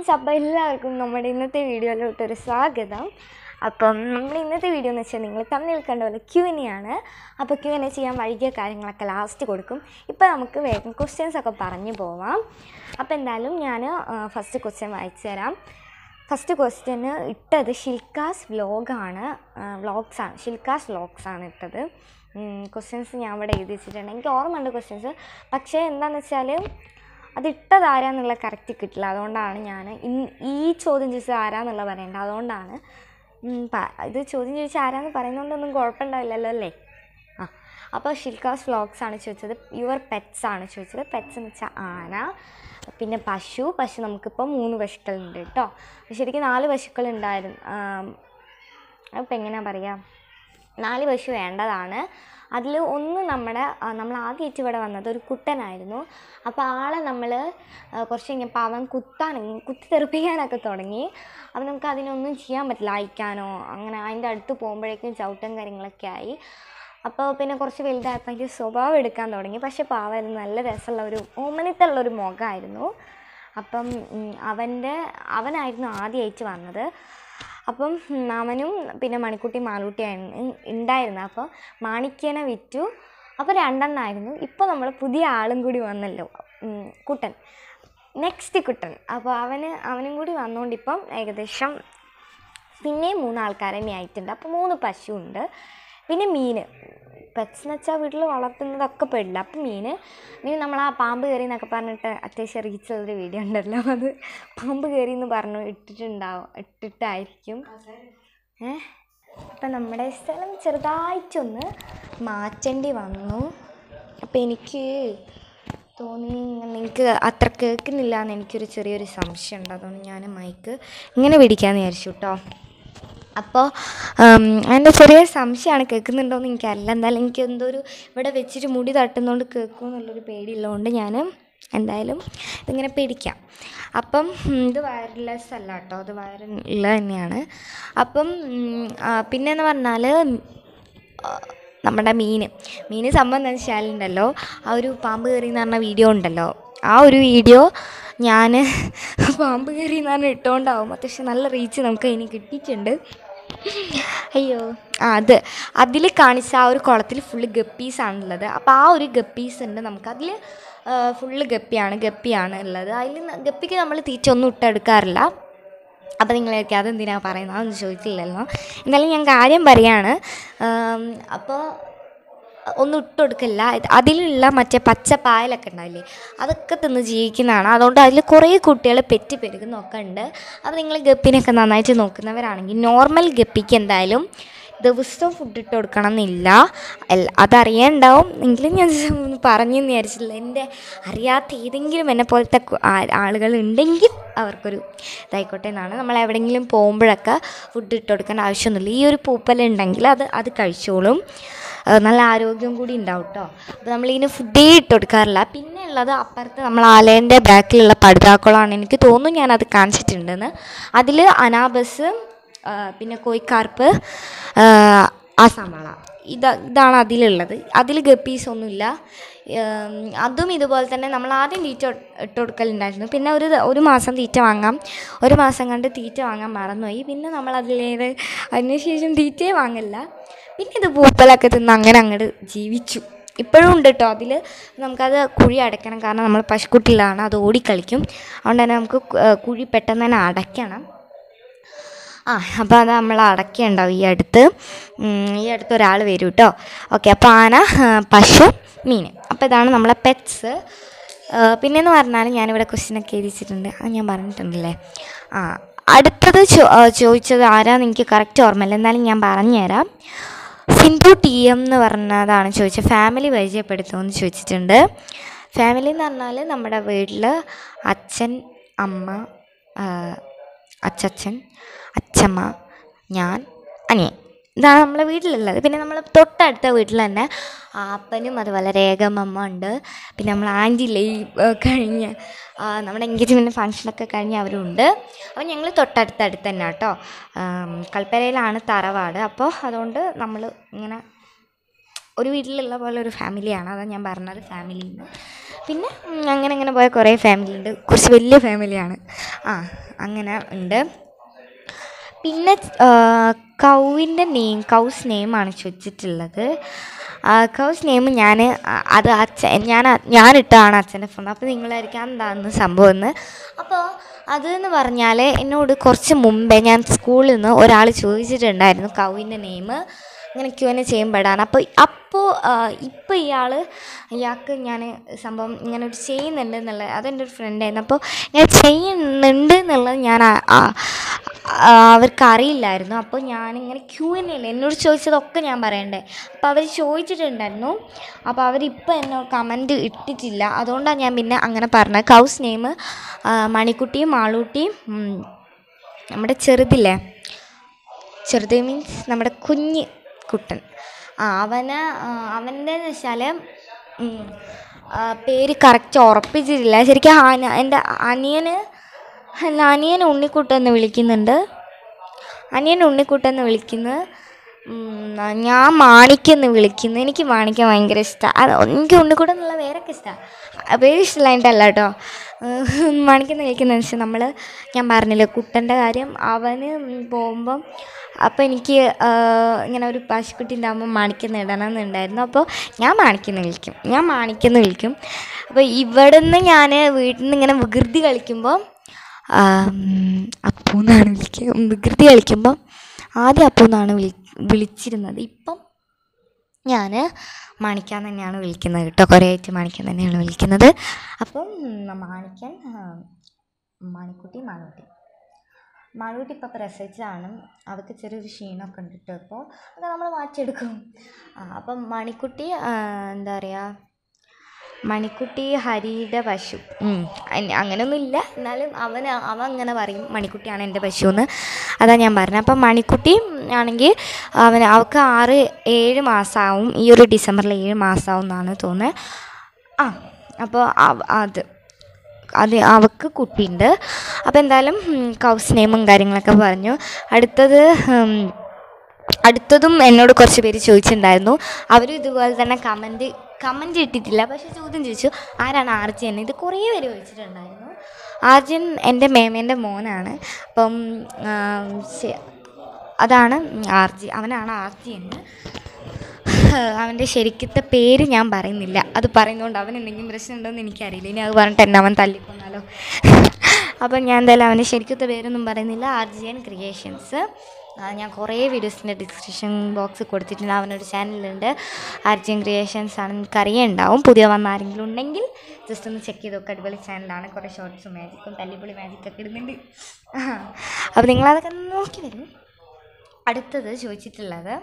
Friends അപ്പോൾ എല്ലാവർക്കും നമ്മുടെ ഇന്നത്തെ വീഡിയോയിലോട്ടൊരു സ്വാഗതം അപ്പം നമ്മുടെ ഇന്നത്തെ വീഡിയോ എന്ന് വെച്ചാൽ നിങ്ങൾ തമ്മിൽ കണ്ട പോലെ ക്യു ആണ് അപ്പോൾ ക്യു എൻ ചെയ്യാൻ വൈകിയ കാര്യങ്ങളൊക്കെ ലാസ്റ്റ് കൊടുക്കും ഇപ്പോൾ നമുക്ക് വേഗം ക്വസ്റ്റ്യൻസ് ഒക്കെ പറഞ്ഞു പോവാം അപ്പോൾ എന്തായാലും ഞാൻ ഫസ്റ്റ് ക്വസ്റ്റ്യൻ വായിച്ചു തരാം ഫസ്റ്റ് ക്വസ്റ്റ്യന് ഇട്ടത് ഷിൽക്കാസ് വ്ലോഗാണ് വ്ളോഗ്സാണ് ഷിൽക്കാസ് വ്ളോഗ്സാണ് ഇട്ടത് ക്വസ്റ്റ്യൻസ് ഞാൻ ഇവിടെ എഴുതി വെച്ചിട്ടുണ്ട് എനിക്ക് ഓർമ്മയുണ്ട് ക്വസ്റ്റ്യൻസ് പക്ഷേ എന്താണെന്ന് വെച്ചാൽ അത് ഇട്ടത് ആരാന്നുള്ള കറക്റ്റ് കിട്ടില്ല അതുകൊണ്ടാണ് ഞാൻ ഇൻ ഈ ചോദ്യം ചോദിച്ചത് ആരാന്നുള്ള പറയേണ്ടത് അതുകൊണ്ടാണ് ഉം, പ- ഇത് ചോദ്യം ചോദിച്ചാൽ ആരാന്ന് പറയുന്നതുകൊണ്ടൊന്നും കുഴപ്പമുണ്ടാവില്ലല്ലോ അല്ലേ ആ അപ്പോൾ ഷിൽക്കാസ് വ്ളോഗ്സ് ആണ് ചോദിച്ചത് യുവർ പെറ്റ്സ് ആണ് ചോദിച്ചത് പെറ്റ്സ് എന്ന് വെച്ചാൽ ആന പിന്നെ പശു പശു നമുക്കിപ്പോൾ മൂന്ന് പശുക്കളുണ്ട് കേട്ടോ ശരിക്കും നാല് പശുക്കളുണ്ടായിരുന്നു അപ്പോൾ എങ്ങനെയാ പറയുക നാല് പശു വേണ്ടതാണ് അതിൽ ഒന്ന് നമ്മുടെ ആ, നമ്മൾ ആദ്യമായിട്ട് ഇവിടെ വന്നത് ഒരു കുട്ടനായിരുന്നു അപ്പോൾ ആളെ നമ്മൾ കുറച്ച് കഴിഞ്ഞപ്പോൾ അവൻ കുത്താൻ കുത്തി തെറിപ്പിക്കാനൊക്കെ തുടങ്ങി അപ്പോൾ നമുക്ക് അതിനൊന്നും ചെയ്യാൻ പറ്റില്ല അയക്കാനോ അങ്ങനെ അതിൻ്റെ അടുത്ത് പോകുമ്പോഴേക്കും ചവിട്ടും കാര്യങ്ങളൊക്കെ ആയി അപ്പോൾ പിന്നെ കുറച്ച് വലുതായപ്പോൾ അതിൻ്റെ സ്വഭാവം എടുക്കാൻ തുടങ്ങി പക്ഷേ പാവായിരുന്നു നല്ല രസമുള്ള ഒരു ഓമനത്തുള്ള ഒരു മുഖമായിരുന്നു അപ്പം ഉം, അവൻ്റെ അവനായിരുന്നു ആദ്യമായിട്ട് വന്നത് അപ്പം ഉം, അവനും പിന്നെ മണിക്കുട്ടി മാളൂട്ടിയായിരുന്നു ഉണ്ടായിരുന്നു അപ്പോൾ മാണിക്യനെ വിറ്റു അപ്പോൾ രണ്ടെണ്ണമായിരുന്നു ഇപ്പോൾ നമ്മൾ പുതിയ ആളും കൂടി വന്നല്ലോ ഉം, കുട്ടൻ നെക്സ്റ്റ് കുട്ടൻ അപ്പോൾ അവന് അവനും കൂടി വന്നുകൊണ്ട് ഇപ്പം ഏകദേശം പിന്നെയും മൂന്ന് ആൾക്കാർ തന്നെ ആയിട്ടുണ്ട് അപ്പോൾ മൂന്ന് പശു ഉണ്ട് പിന്നെ മീൻ പെറ്റ്സ് എന്ന് വെച്ചാൽ വീട്ടിൽ വളർത്തുന്നതൊക്കെ പെടില്ല അപ്പം മീൻ മീൻ നമ്മൾ ആ പാമ്പ് കയറി എന്നൊക്കെ പറഞ്ഞിട്ട് അത്യാവശ്യം റീച്ചുള്ളൊരു വീഡിയോ ഉണ്ടല്ലോ അത് പാമ്പ് കയറി എന്ന് പറഞ്ഞു ഇട്ടിട്ടുണ്ടാവും ഇട്ടിട്ടായിരിക്കും ഏ അപ്പം നമ്മുടെ സ്ഥലം ചെറുതായിട്ടൊന്ന് മാറ്റേണ്ടി വന്നു അപ്പം എനിക്ക് തോന്നി നിങ്ങൾക്ക് അത്ര കേൾക്കുന്നില്ല എന്ന് എനിക്കൊരു ചെറിയൊരു സംശയമുണ്ട് അതുകൊണ്ട് ഞാൻ മൈക്ക് ഇങ്ങനെ പിടിക്കാമെന്ന് വിചാരിച്ചു കേട്ടോ അപ്പോൾ എൻ്റെ ചെറിയ സംശയമാണ് കേൾക്കുന്നുണ്ടോ എന്ന് എനിക്കറിയില്ല എന്തായാലും എനിക്ക് എന്തോ ഒരു ഇവിടെ വെച്ചിട്ട് മുടി തട്ടുന്നതുകൊണ്ട് കേൾക്കും എന്നുള്ളൊരു പേടിയുള്ളതുകൊണ്ട് ഞാൻ എന്തായാലും ഇതിങ്ങനെ പിടിക്കാം അപ്പം ഉം, ഇത് വയർലെസ് അല്ല കേട്ടോ അത് വയറുള്ള തന്നെയാണ് അപ്പം ഉം, ആ, പിന്നെന്ന് പറഞ്ഞാൽ നമ്മുടെ മീൻ മീൻ സംഭവം എന്താ വെച്ചാലുണ്ടല്ലോ ആ ഒരു പാമ്പ് കയറി എന്ന് പറഞ്ഞ വീഡിയോ ഉണ്ടല്ലോ ആ ഒരു വീഡിയോ ഞാൻ പാമ്പ് കയറി എന്ന് പറഞ്ഞ് ഇട്ടുകൊണ്ടാവും അത്യാവശ്യം നല്ല റീച്ച് നമുക്ക് അതിന് കിട്ടിയിട്ടുണ്ട് അയ്യോ ആ അത് അതിൽ കാണിച്ച ആ ഒരു കുളത്തിൽ ഫുള്ള് ഗപ്പീസാണുള്ളത് അപ്പോൾ ആ ഒരു ഗപ്പീസ് ഉണ്ട് നമുക്കതിൽ ഫുള്ള് ഗപ്പിയാണ് ഗപ്പിയാണ് ഉള്ളത് അതിൽ ഗപ്പിക്ക് നമ്മൾ തീറ്റ ഒന്നും ഇട്ടെടുക്കാറില്ല അപ്പോൾ നിങ്ങളൊക്കെ അതെന്തിനാണ് പറയുന്നത് അതൊന്നും ചോദിച്ചില്ലല്ലോ എന്തായാലും ഞാൻ കാര്യം പറയാണ് ആം, അപ്പോൾ ഒന്നും ഇട്ട് കൊടുക്കില്ല ഇത് അതിലുള്ള മറ്റേ പച്ച പായലൊക്കെ ഉണ്ടാവില്ലേ അതൊക്കെ തിന്ന് ജീവിക്കുന്നതാണ് അതുകൊണ്ട് അതിൽ കുറേ കുട്ടികൾ പെറ്റ് പെരുകുന്നൊക്കെ ഉണ്ട് അപ്പോൾ നിങ്ങൾ ഗപ്പിനൊക്കെ നന്നായിട്ട് നോക്കുന്നവരാണെങ്കിൽ നോർമൽ ഗപ്പിക്ക് എന്തായാലും ദിവസവും ഫുഡ് ഇട്ട് കൊടുക്കണം എന്നില്ല എൽ- അതറിയാണ്ടാവും എങ്കിലും ഞാൻ ഒന്ന് പറഞ്ഞു എന്ന് വിചാരിച്ചില്ല എൻ്റെ അറിയാത്ത ഏതെങ്കിലും എന്നെ പോലത്തെ കു- ആ- ആളുകൾ ഉണ്ടെങ്കിൽ അവർക്കൊരു ഇതായിക്കോട്ടെ എന്നാണ് നമ്മൾ എവിടെയെങ്കിലും പോകുമ്പോഴൊക്കെ ഫുഡ് ഇട്ട് കൊടുക്കേണ്ട ആവശ്യമൊന്നുമില്ല ഈ ഒരു പൂപ്പലുണ്ടെങ്കിൽ അത് അത് കഴിച്ചോളും ആ, നല്ല ആരോഗ്യം കൂടി ഉണ്ടാവും കേട്ടോ അപ്പോൾ നമ്മളിതിന് ഫുഡേ ഇട്ട് കൊടുക്കാറില്ല പിന്നെ ഉള്ളത് അപ്പുറത്ത് നമ്മൾ ആലയൻ്റെ ബാക്കിലുള്ള പടുതാക്കുളമാണ് എനിക്ക് തോന്നുന്നു ഞാനത് കാണിച്ചിട്ടുണ്ടെന്ന് അതിൽ അനാബസ് ആ, പിന്നെ കോയിക്കാർപ്പ് ആ, ആസാമള ഇത് ഇതാണ് അതിലുള്ളത് അതിൽ ഗപ്പീസ് ഒന്നുമില്ല ഉം, അതും ഇതുപോലെ തന്നെ നമ്മൾ ആദ്യം തീറ്റ ഇട്ട് കൊടുക്കലുണ്ടായിരുന്നു പിന്നെ ഒരു ദ- ഒരു മാസം തീറ്റ വാങ്ങാം ഒരു മാസം കണ്ട് തീറ്റ വാങ്ങാൻ മറന്നുപോയി പിന്നെ നമ്മൾ അതിലേത് അതിനുശേഷം തീറ്റയെ വാങ്ങില്ല പിന്നെ ഇത് പൂപ്പലൊക്കെ തിന്ന് അങ്ങനെ അങ്ങോട്ട് ജീവിച്ചു ഇപ്പോഴും ഉണ്ട് കേട്ടോ അതിൽ നമുക്കത് കുഴി അടയ്ക്കണം കാരണം നമ്മൾ പശുക്കുട്ടിലാണ് അത് ഓടിക്കളിക്കും അതുകൊണ്ട് തന്നെ നമുക്ക് കു- ഏഹ് കുഴി പെട്ടെന്ന് തന്നെ അടയ്ക്കണം ആ അപ്പോൾ അത് നമ്മൾ അടയ്ക്കുണ്ടാവും ഈ അടുത്ത് ഉം, ഈ അടുത്ത് ഒരാൾ വരും കേട്ടോ ഓക്കെ അപ്പോൾ ആന ആ, പശു മീൻ അപ്പോൾ ഇതാണ് നമ്മളെ പെറ്റ്സ് പിന്നെന്ന് പറഞ്ഞാൽ ഞാനിവിടെ ക്വസ്റ്റ്യനൊക്കെ എഴുതിച്ചിട്ടുണ്ട് അത് ഞാൻ പറഞ്ഞിട്ടുണ്ടല്ലേ ആ അടുത്തത് ചോ ആ, ചോദിച്ചത് ആരാന്ന് എനിക്ക് കറക്റ്റ് ഓർമ്മയില്ല എന്നാലും ഞാൻ പറഞ്ഞുതരാം സിന്ധു ടി എം എന്ന് പറഞ്ഞതാണ് ചോദിച്ചത് ഫാമിലി പരിചയപ്പെടുത്തുമെന്ന് ചോദിച്ചിട്ടുണ്ട് ഫാമിലി എന്ന് പറഞ്ഞാൽ നമ്മുടെ വീട്ടിൽ അച്ഛൻ അമ്മ ആ, അച്ചച്ചൻ അച്ചമ്മ ഞാൻ അനിയൻ ഇതാണ് നമ്മളെ വീട്ടിലുള്ളത് പിന്നെ നമ്മൾ തൊട്ടടുത്ത വീട്ടിൽ തന്നെ ആപ്പനും അതുപോലെ രേഖമ്മ ഉണ്ട് പിന്നെ നമ്മൾ ആൻറ്റിയില്ലേ ഈ ആ, കഴിഞ്ഞ ആ, നമ്മുടെ എൻഗേജ്മെൻറ്റ് ഫങ്ഷനൊക്കെ കഴിഞ്ഞ് അവരുണ്ട് അപ്പോൾ ഞങ്ങൾ തൊട്ടടുത്തടുത്ത് തന്നെ കേട്ടോ ആം, കൽപ്പരയിലാണ് തറവാട് അപ്പോൾ അതുകൊണ്ട് നമ്മൾ ഇങ്ങനെ ഒരു വീട്ടിലുള്ള പോലെ ഒരു ഫാമിലിയാണ് അതാണ് ഞാൻ പറഞ്ഞത് ഫാമിലിന്ന് പിന്നെ ഉം, അങ്ങനെ അങ്ങനെ പോയ കുറേ ഫാമിലി ഉണ്ട് കുറച്ച് വലിയ ഫാമിലിയാണ് ആ അങ്ങനെ ഉണ്ട് പിന്നെ കൗവിൻ്റെ നെയിം കൗസ് നെയിമാണ് ചോദിച്ചിട്ടുള്ളത് കൗസ് നെയിം ഞാൻ അത് അച്ഛൻ ഞാൻ ഞാനിട്ടാണ് അച്ഛൻ്റെ ഫോൺ അപ്പോൾ നിങ്ങളായിരിക്കാം എന്താണെന്ന് സംഭവം എന്ന് അപ്പോൾ അതെന്ന് പറഞ്ഞാൽ എന്നോട് കുറച്ച് മുമ്പേ ഞാൻ സ്കൂളിൽ നിന്ന് ഒരാൾ ചോദിച്ചിട്ടുണ്ടായിരുന്നു കൗവിൻ്റെ നെയിം ഇങ്ങനെ ക്യു എൻ ചെയ്യുമ്പോഴാണ് അപ്പോൾ അപ്പോൾ ഇപ്പോൾ ഇയാൾ ഇയാൾക്ക് ഞാൻ സംഭവം ഇങ്ങനെ ഒരു ചെയ്യുന്നുണ്ട് എന്നുള്ളത് അതെൻ്റെ ഒരു ഫ്രണ്ടായിരുന്നു അപ്പോൾ ഇങ്ങനെ ചെയ്യുന്നുണ്ട് എന്നുള്ളത് ഞാൻ ആ- ആ- ആ, അവർക്ക് അറിയില്ലായിരുന്നു അപ്പോൾ ഞാനിങ്ങനെ ക്യൂ എൻ ഇല്ല എന്നോട് ചോദിച്ചതൊക്കെ ഞാൻ പറയണ്ടേ അപ്പോൾ അവർ ചോദിച്ചിട്ടുണ്ടായിരുന്നു അപ്പോൾ അവരിപ്പോൾ എന്നോട് കമൻറ്റ് ഇട്ടിട്ടില്ല അതുകൊണ്ടാണ് ഞാൻ പിന്നെ അങ്ങനെ പറഞ്ഞത് കൗസ് നെയിം മണിക്കുട്ടിയും മാളൂട്ടിയും ഉം, നമ്മുടെ ചെറുതില്ലേ ചെറുത് മീൻസ് നമ്മുടെ കുഞ്ഞ് കുട്ടൻ ആ അവന് അവൻ്റെ വെച്ചാൽ പേര് കറക്റ്റ് ഉറപ്പിച്ചിട്ടില്ല ശരിക്കും അന എൻ്റെ അനിയന് അല്ല അനിയൻ ഉണ്ണിക്കുട്ടൻ എന്ന് വിളിക്കുന്നുണ്ട് അനിയൻ ഉണ്ണിക്കുട്ടൻ എന്ന് വിളിക്കുന്നത് ഉം, ഞാൻ മാണിക്കെന്ന് വിളിക്കുന്നു എനിക്ക് മാണിക്കം ഭയങ്കര ഇഷ്ടമാണ് എനിക്ക് ഉണ്ണിക്കുട്ടൻ എന്നുള്ള പേരൊക്കെ ഇഷ്ടമാണ് പേര് ഇഷ്ടമില്ലായിട്ടല്ല കേട്ടോ മാണിക്കെന്ന് വിളിക്കുന്നത് വെച്ചാൽ നമ്മൾ ഞാൻ പറഞ്ഞില്ലേ കുട്ടൻ്റെ കാര്യം അവന് പോകുമ്പം അപ്പോൾ എനിക്ക് ആ, ഇങ്ങനെ ഒരു പശുക്കുട്ടി ഉണ്ടാകുമ്പോൾ മാണിക്കെന്ന് ഇടണമെന്നുണ്ടായിരുന്നു അപ്പോൾ ഞാൻ മാണിക്കെന്ന് വിളിക്കും ഞാൻ മാണിക്കെന്ന് വിളിക്കും അപ്പോൾ ഇവിടെ നിന്ന് ഞാൻ വീട്ടിൽ നിന്ന് ഇങ്ങനെ വികൃതി കളിക്കുമ്പോൾ അപ്പൂന്നാണ് വിളിക്കുക വികൃതി കളിക്കുമ്പം ആദ്യം അപ്പൂന്നാണ് വിളി വിളിച്ചിരുന്നത് ഇപ്പം ഞാൻ മാണിക്കാൻ തന്നെയാണ് വിളിക്കുന്നത് കേട്ടോ കുറേ ആയിട്ട് മാണിക്കാൻ തന്നെയാണ് വിളിക്കുന്നത് അപ്പം ഉം, മാണിക്കൻ ആ, മാണിക്കുട്ടി മാണൂട്ടി മാളൂട്ടി ഇപ്പോൾ പ്രസവിച്ചതാണ് അവൾക്ക് ചെറിയൊരു ക്ഷീണമൊക്കെ ഉണ്ട് കേട്ടോ അപ്പോൾ അത് നമ്മൾ മാറ്റിയെടുക്കും ആ, അപ്പം മണിക്കുട്ടി ആ, എന്താ പറയുക മണിക്കുട്ടി ഹരിയുടെ പശു ഉം. അൻ- അങ്ങനെയൊന്നുമില്ല എന്നാലും അവൻ അവൻ അങ്ങനെ പറയും മണിക്കുട്ടിയാണ് എൻ്റെ പശു എന്ന് അതാ ഞാൻ പറഞ്ഞത് അപ്പം മണിക്കുട്ടി ആണെങ്കിൽ അവൻ അവൾക്ക് ആറ് ഏഴ് മാസമാവും ഈ ഒരു ഡിസംബറിൽ ഏഴ് മാസമാവും എന്നാണ് തോന്നുന്നത് ആ അപ്പോൾ അവ- അത് അത് അവൾക്ക് കുട്ടിയുണ്ട് അപ്പോൾ എന്തായാലും ഉം, കൗസ് നെയിമും കാര്യങ്ങളൊക്കെ പറഞ്ഞു അടുത്തത് ഉം, അടുത്തതും എന്നോട് കുറച്ച് പേര് ചോദിച്ചിട്ടുണ്ടായിരുന്നു അവരും ഇതുപോലെ തന്നെ കമൻറ്റ് കമൻറ്റ് ഇട്ടിട്ടില്ല പക്ഷേ ചോദ്യം ചോദിച്ചു ആരാണ് ആർജി എന്ന് ഇത് കുറേ പേര് ചോദിച്ചിട്ടുണ്ടായിരുന്നു ആർജൻ എൻ്റെ മേമേൻ്റെ മോനാണ് അപ്പം ആ, ശ- അതാണ് ആർജി അവനാണ് ആർജി എന്ന് അവൻ്റെ ശരിക്കത്തെ പേര് ഞാൻ പറയുന്നില്ല അത് പറയുന്നതുകൊണ്ട് അവൻ എന്തെങ്കിലും പ്രശ്നമുണ്ടോ എന്ന് എനിക്കറിയില്ല ഇനി അത് പറഞ്ഞിട്ട് എന്നെ അവൻ തല്ലിക്കൊന്നാലോ അപ്പം ഞാൻ എന്തായാലും അവൻ്റെ ശരിക്കത്തെ പേരൊന്നും പറയുന്നില്ല ആർജിയൻ ക്രിയേഷൻസ് ഞാൻ കുറേ വീഡിയോസിൻ്റെ ഡിസ്ക്രിപ്ഷൻ ബോക്സ് കൊടുത്തിട്ടുണ്ട് അവനൊരു ചാനലുണ്ട് ആർജിയൻ ക്രിയേഷൻസ് ആണ് നിങ്ങൾക്ക് അറിയുണ്ടാവും പുതിയ വന്ന ആരെങ്കിലും ഉണ്ടെങ്കിൽ ജസ്റ്റ് ഒന്ന് ചെക്ക് ചെയ്ത് നോക്കുക അടിപൊളി ചാനലാണ് കുറേ ഷോർട്സും മാജിക്കും തല്ലിപ്പൊളി മാജിക്കൊക്കെ ഇടുന്നുണ്ട് അപ്പോൾ നിങ്ങളതൊക്കെ നോക്കി വരും അടുത്തത് ചോദിച്ചിട്ടുള്ളത്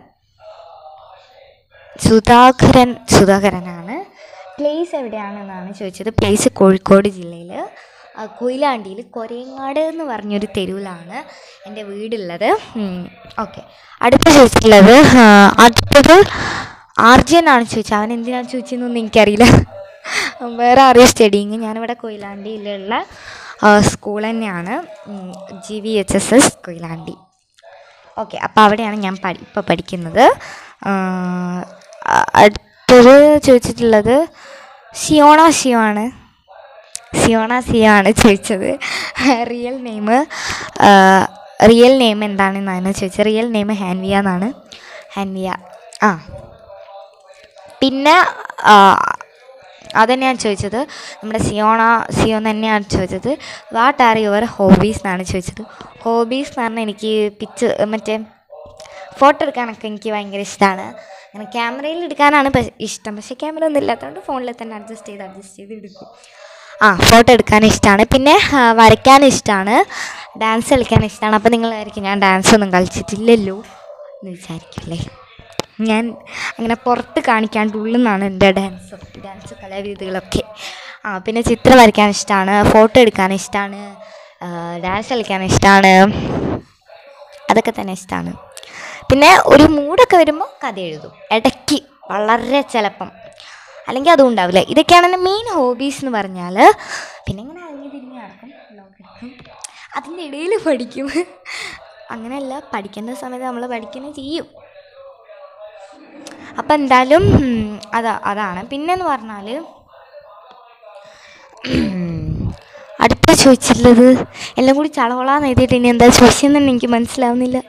സുധാകരൻ സുധാകരനാണ് പ്ലേസ് എവിടെയാണെന്നാണ് ചോദിച്ചത് പ്ലേസ് കോഴിക്കോട് ജില്ലയിൽ കൊയിലാണ്ടിയിൽ കൊരയങ്ങാട് എന്ന് പറഞ്ഞൊരു തെരുവിലാണ് എൻ്റെ വീടുള്ളത് ഓക്കെ അടുത്ത ചോദിച്ചിട്ടുള്ളത് ആ, അടുത്തത് ആർജിയനാണ് ചോദിച്ചത് അവൻ എന്തിനാണ് ചോദിച്ചതെന്നൊന്നും എനിക്കറിയില്ല വേറെ അറിയോ സ്റ്റഡിങ് ഞാനിവിടെ കൊയിലാണ്ടിയിലുള്ള സ്കൂൾ തന്നെയാണ് G V H S S Koyilandy okay അപ്പോൾ അവിടെയാണ് ഞാൻ പഠി ഇപ്പോൾ പഠിക്കുന്നത് ആ, അ- അടുത്തത് ചോദിച്ചിട്ടുള്ളത് സിയോണ സിയോ ആണ് സിയോണ സിയോ ആണ് ചോദിച്ചത് റിയൽ നെയിം റിയൽ നെയിം എന്താണെന്നാണ് ചോദിച്ചത് റിയൽ നെയിം ഹാൻവിയ എന്നാണ് ഹാൻവിയ ആ പിന്നെ ആ, അതന്നെയാണ് ചോദിച്ചത് നമ്മുടെ സിയോണ സിയോ തന്നെയാണ് ചോദിച്ചത് വാട്ട് ആർ യുവർ ഹോബീസ് എന്നാണ് ചോദിച്ചത് ഹോബീസ് എന്ന് പറഞ്ഞാൽ എനിക്ക് പിച്ച് മറ്റേ ഫോട്ടോ എടുക്കാനൊക്കെ എനിക്ക് ഭയങ്കര ഇഷ്ടമാണ് അങ്ങനെ ക്യാമറയിൽ എടുക്കാനാണ് പ- ഇഷ്ടം പക്ഷേ ക്യാമറ ഒന്നും ഇല്ലാത്തതുകൊണ്ട് ഫോണിൽ തന്നെ അഡ്ജസ്റ്റ് ചെയ്ത് അഡ്ജസ്റ്റ് ചെയ്ത് എടുക്കും ആ ഫോട്ടോ എടുക്കാൻ ഇഷ്ടമാണ് പിന്നെ ആ, വരയ്ക്കാൻ ഇഷ്ടമാണ് ഡാൻസ് കളിക്കാൻ ഇഷ്ടമാണ് അപ്പോൾ നിങ്ങളായിരിക്കും ഞാൻ ഡാൻസ് ഒന്നും കളിച്ചിട്ടില്ലല്ലോ എന്ന് വിചാരിക്കില്ലേ ഞാൻ അങ്ങനെ പുറത്ത് കാണിക്കാണ്ട് ഉള്ളിൽ നിന്നാണ് എൻ്റെ ഡാൻസ് ഡാൻസ് കലാരീതികളൊക്കെ ആ പിന്നെ ചിത്രം വരയ്ക്കാൻ ഇഷ്ടമാണ് ഫോട്ടോ എടുക്കാൻ ഇഷ്ടമാണ് ഡാൻസ് കളിക്കാൻ ഇഷ്ടമാണ് അതൊക്കെ തന്നെ ഇഷ്ടമാണ് പിന്നെ ഒരു മൂഡൊക്കെ വരുമ്പോൾ കഥ എഴുതും ഇടയ്ക്ക് വളരെ ചിലപ്പം അല്ലെങ്കിൽ അതും ഉണ്ടാവില്ല ഇതൊക്കെയാണ് എൻ്റെ മെയിൻ ഹോബീസ് എന്ന് പറഞ്ഞാൽ പിന്നെ ഇങ്ങനെ അഴിഞ്ഞ് തിരിഞ്ഞ് നടക്കും vlog എടുക്കും അതിൻ്റെ ഇടയിൽ പഠിക്കും അങ്ങനെയല്ല പഠിക്കേണ്ട സമയത്ത് നമ്മൾ പഠിക്കുന്നത് ചെയ്യും അപ്പം എന്തായാലും ഉം, അതാ അതാണ് പിന്നെന്ന് പറഞ്ഞാൽ എന്താ ചോദിച്ചിട്ടുള്ളത് എല്ലാം കൂടി ചളവളാന്ന് എഴുതിയിട്ട് ഇനി എന്താ ചോദിച്ചതെന്ന് തന്നെ എനിക്ക് മനസ്സിലാവുന്നില്ല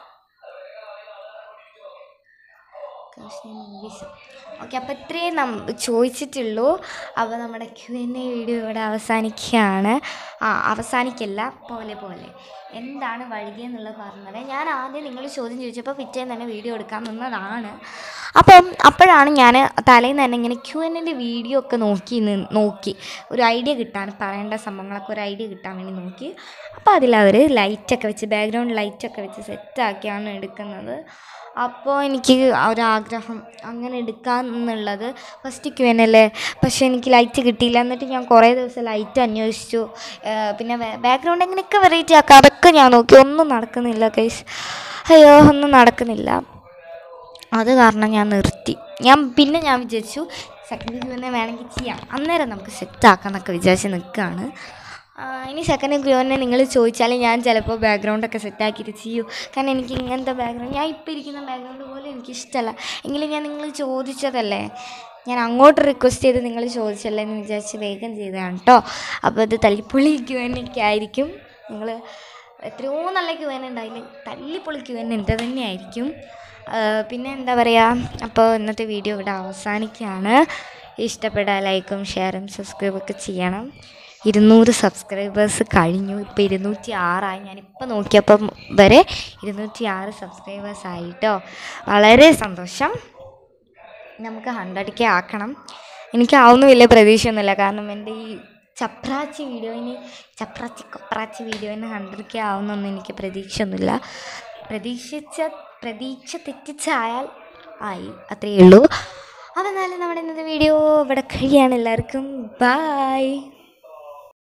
ഓക്കെ അപ്പോൾ ഇത്രയും നം ചോദിച്ചിട്ടുള്ളൂ അപ്പോൾ നമ്മുടെ ക്യു എൻ എ വീഡിയോ ഇവിടെ അവസാനിക്കുകയാണ് ആ അവസാനിക്കല്ല പോലെ പോലെ എന്താണ് വഴുകിയെന്നുള്ളത് പറഞ്ഞത് ഞാൻ ആദ്യം നിങ്ങൾ ചോദ്യം ചോദിച്ചപ്പോൾ പിറ്റേന്ന് തന്നെ വീഡിയോ എടുക്കാൻ നിന്നതാണ് അപ്പം അപ്പോഴാണ് ഞാൻ തലേന്ന് തന്നെ ഇങ്ങനെ ക്യു എൻ എൻ്റെ വീഡിയോ ഒക്കെ നോക്കി നിന്ന് നോക്കി ഒരു ഐഡിയ കിട്ടാൻ പറയേണ്ട സംഭവങ്ങളൊക്കെ ഒരു ഐഡിയ കിട്ടാൻ വേണ്ടി നോക്കി അപ്പോൾ അതിലവർ ലൈറ്റൊക്കെ വെച്ച് ബാക്ക്ഗ്രൗണ്ട് ലൈറ്റൊക്കെ വെച്ച് സെറ്റാക്കിയാണ് എടുക്കുന്നത് അപ്പോൾ എനിക്ക് ആ ഒരാഗ്രഹം അങ്ങനെ എടുക്കാം എന്നുള്ളത് ഫസ്റ്റ് ക്യു എൻ അല്ലേ പക്ഷേ എനിക്ക് ലൈറ്റ് കിട്ടിയില്ല എന്നിട്ട് ഞാൻ കുറേ ദിവസം ലൈറ്റ് അന്വേഷിച്ചു ഏഹ് പിന്നെ ബാക്ക്ഗ്രൗണ്ട് എങ്ങനെയൊക്കെ വെറൈറ്റി ആക്കാം അതൊക്കെ ഞാൻ നോക്കി ഒന്നും നടക്കുന്നില്ല കൈസ് അയ്യോ ഒന്നും നടക്കുന്നില്ല അത് കാരണം ഞാൻ നിർത്തി ഞാൻ പിന്നെ ഞാൻ വിചാരിച്ചു സെക്കൻഡ് ക്യൂ തന്നെ വേണമെങ്കിൽ ചെയ്യാം അന്നേരം നമുക്ക് സെറ്റാക്കാം എന്നൊക്കെ വിചാരിച്ച് നിൽക്കുകയാണ് ആ, ഇനി സെക്കൻഡ് ക്യൂ തന്നെ നിങ്ങൾ ചോദിച്ചാൽ ഞാൻ ചിലപ്പോൾ ബാക്ക്ഗ്രൗണ്ടൊക്കെ സെറ്റാക്കിയിട്ട് ചെയ്യൂ കാരണം എനിക്ക് ഇങ്ങനത്തെ ബാക്ക്ഗ്രൗണ്ട് ഞാൻ ഇപ്പോൾ ഇരിക്കുന്ന ബാക്ക്ഗ്രൗണ്ട് പോലും എനിക്ക് ഇഷ്ടമല്ല എങ്കിലും ഞാൻ നിങ്ങൾ ചോദിച്ചതല്ലേ ഞാൻ അങ്ങോട്ട് റിക്വസ്റ്റ് ചെയ്ത് നിങ്ങൾ ചോദിച്ചല്ലേ എന്ന് വിചാരിച്ച് വേഗം ചെയ്തതാണ് കേട്ടോ അപ്പോൾ ഇത് തല്ലിപ്പൊളി ക്യൂ എന്നൊക്കെ ആയിരിക്കും നിങ്ങൾ എത്രയോ നല്ല ക്യൂ എൻ ഉണ്ടായില്ല തല്ലിപ്പൊളി ക്യൂ എൻ എൻ്റെ തന്നെ ആയിരിക്കും ആ, പിന്നെ എന്താ പറയുക അപ്പോൾ ഇന്നത്തെ വീഡിയോ ഇവിടെ അവസാനിക്കുകയാണ് ഇഷ്ടപ്പെട്ടാൽ ലൈക്കും ഷെയറും സബ്സ്ക്രൈബും ഒക്കെ ചെയ്യണം ഇരുന്നൂറ് സബ്സ്ക്രൈബേഴ്സ് കഴിഞ്ഞു ഇപ്പോൾ ഇരുന്നൂറ്റി ആറായി ഞാനിപ്പോൾ നോക്കിയപ്പം വരെ ഇരുന്നൂറ്റി ആറ് സബ്സ്ക്രൈബേഴ്സ് ആയിട്ടോ വളരെ സന്തോഷം നമുക്ക് ഹൺഡ്രഡ് കെ ആക്കണം എനിക്കാവുന്ന വലിയ പ്രതീക്ഷയൊന്നുമില്ല കാരണം എൻ്റെ ഈ ചപ്രാച്ചി വീഡിയോയിന് ചപ്രാച്ചി കൊപ്രാച്ചി വീഡിയോയിന് ഹൺഡ്രഡ് കെ ആവുന്നൊന്നും എനിക്ക് പ്രതീക്ഷയൊന്നുമില്ല പ്രതീക്ഷിച്ച പ്രതീക്ഷ തെറ്റിച്ചായാൽ ആയി അത്രയേ ഉള്ളൂ അപ്പോൾ എന്നാലും നമ്മുടെ ഇന്നത്തെ വീഡിയോ ഇവിടെ കഴിയാണ് എല്ലാവർക്കും ബായ്